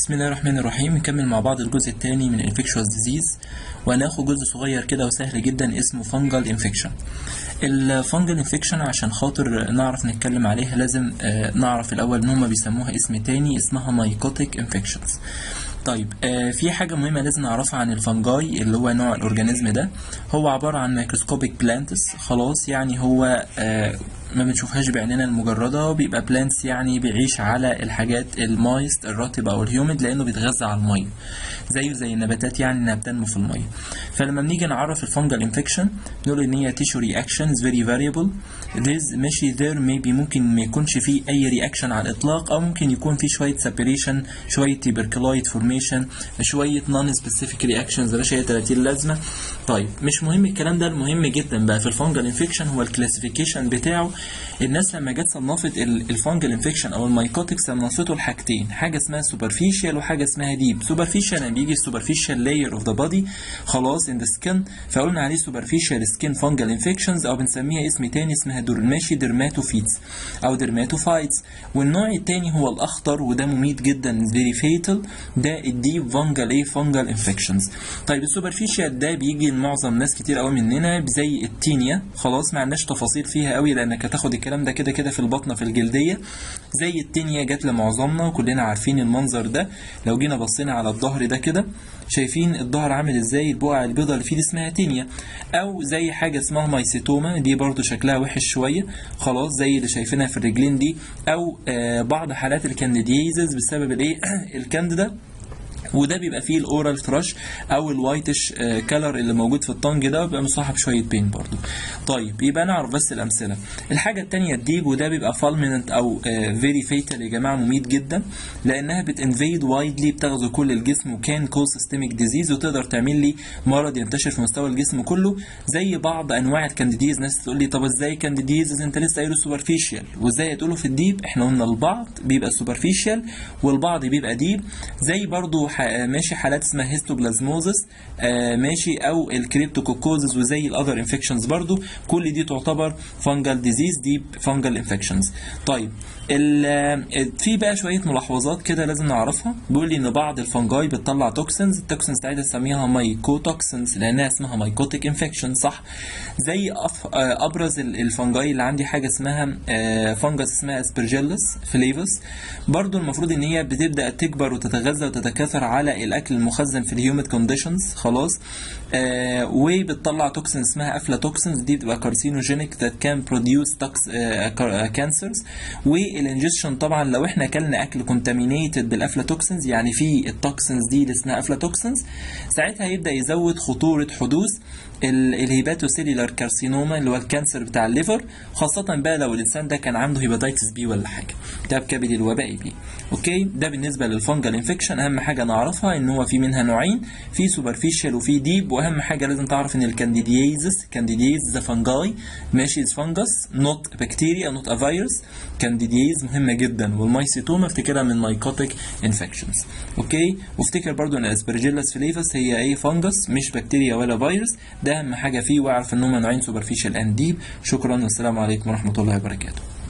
بسم الله الرحمن الرحيم نكمل مع بعض الجزء الثاني من infectious disease وهناخد جزء صغير كده وسهل جدا اسمه fungal infection الفانجل infection عشان خاطر نعرف نتكلم عليها لازم آه، نعرف الأول إن هما بيسموها اسم تاني اسمها mycotic infections طيب آه في حاجة مهمة لازم نعرفها عن الفنجاي اللي هو نوع الأورجانيزم ده هو عبارة عن ميكروسكوبيك بلانتس خلاص يعني هو آه ما بنشوفهاش بعيننا المجردة بيبقى بلانتس يعني بيعيش على الحاجات المايست الرطبة أو الهيوميد لأنه بيتغذى على المية زيه زي النباتات يعني إنها بتنمو في المية فلما بنيجي نعرف الفنجل انفكشن نقول إن هي tissue reactions very variable this ماشي there maybe ممكن ما يكونش فيه أي رياكشن على الإطلاق أو ممكن يكون فيه شوية separation شوية tuberculoid formation شوية non specific reactions ملهاش أي 30 لازمة طيب مش مهم الكلام ده المهم جدا بقى في الفنجل انفكشن هو الكلاسيفيكيشن بتاعه الناس لما جت صنفت الفنجل انفكشن او المايكوتيك صنفته لحاجتين حاجه اسمها سوبرفيشال وحاجه اسمها ديب سوبرفيشال يعني بيجي السوبرفيشال لاير اوف ذا بودي خلاص ان ذا سكن فقلنا عليه سوبرفيشال سكين فانجل انفكشنز او بنسميها اسم تاني اسمها دورماشي ديرماتوفيتس او ديرماتوفايتس والنوع التاني هو الاخطر وده مميت جدا فيري فيتال ده الديب فانجل ايه فانجل انفكشنز طيب السوبرفيشال ده بيجي لمعظم ناس كتير قوي مننا زي التينيا خلاص ما عندناش تفاصيل فيها قوي لانك هتاخد الكلام ده كده كده في البطنه في الجلديه زي التينيا جت لمعظمنا وكلنا عارفين المنظر ده لو جينا بصينا على الظهر ده كده شايفين الظهر عامل ازاي البقع البيضاء اللي فيه دي اسمها تينيا او زي حاجه اسمها مايسيتوما دي برضو شكلها وحش شويه خلاص زي اللي شايفينها في الرجلين دي او آه بعض حالات الكانديديزز بسبب الايه الكانديدا وده بيبقى فيه الاورال ثراش او الوايتش كلر اللي موجود في الطنج ده بيبقى مصاحب شويه بين برضو طيب يبقى نعرف بس الامثله الحاجه الثانيه الديب وده بيبقى فالمنت او فيري فيتال يا جماعه مميت جدا لانها بتنفيد وايدلي بتغزو كل الجسم وكان كوز سيستميك ديزيز وتقدر تعمل لي مرض ينتشر في مستوى الجسم كله زي بعض انواع الكانديديز ناس تقول لي طب ازاي كانديديز انت لسه قايله سوبرفيشال وازاي هتقوله في الديب احنا قلنا البعض بيبقى سوبرفيشال والبعض بيبقى ديب زي برضو ماشي حالات اسمها هيستوبلازموزس آه ماشي او الكريبتوكوكوزس وزي الاذر انفكشنز برضو كل دي تعتبر فانجل ديزيز دي فانجل انفكشنز طيب في بقى شويه ملاحظات كده لازم نعرفها بيقول لي ان بعض الفنجاي بتطلع توكسنز التوكسنز بتاعتها نسميها مايكوتوكسنز لانها اسمها مايكوتيك انفكشن صح زي ابرز الفنجاي اللي عندي حاجه اسمها فنجس اسمها اسبرجيلس فليفس برضو المفروض ان هي بتبدا تكبر وتتغذى وتتكاثر على الاكل المخزن في الهيوميد كونديشنز خلاص آه وبتطلع توكسين اسمها افلاتوكسنز دي بتبقى كارسينوجينيك ذات كان بروديوس كانسرز والانجكشن طبعا لو احنا اكلنا اكل كونتامينيتد بالافلاتوكسنز يعني في التوكسنز دي اللي اسمها افلاتوكسنز ساعتها يبدا يزود خطوره حدوث الهيباتوسيلولار كارسينوما اللي هو الكانسر بتاع الليفر خاصة بقى لو الإنسان ده كان عنده هيباتيتس بي ولا حاجة ده بكبد الوبائي بي أوكي ده بالنسبة للفنجل انفكشن أهم حاجة نعرفها إن هو في منها نوعين في سوبرفيشال وفي ديب وأهم حاجة لازم تعرف إن الكانديديزس كانديديز ذا فنجاي ماشي فنجس نوت بكتيريا نوت ا فيروس كانديديز مهمة جدا والمايسيتوما افتكرها من مايكوتيك انفكشنز أوكي وافتكر برضو إن الاسبرجيلاس فليفس هي أي فنجس مش بكتيريا ولا فيروس ده اهم حاجه فيه واعرف ان هم نوعين سوبرفيشال اند ديب شكرا والسلام عليكم ورحمه الله وبركاته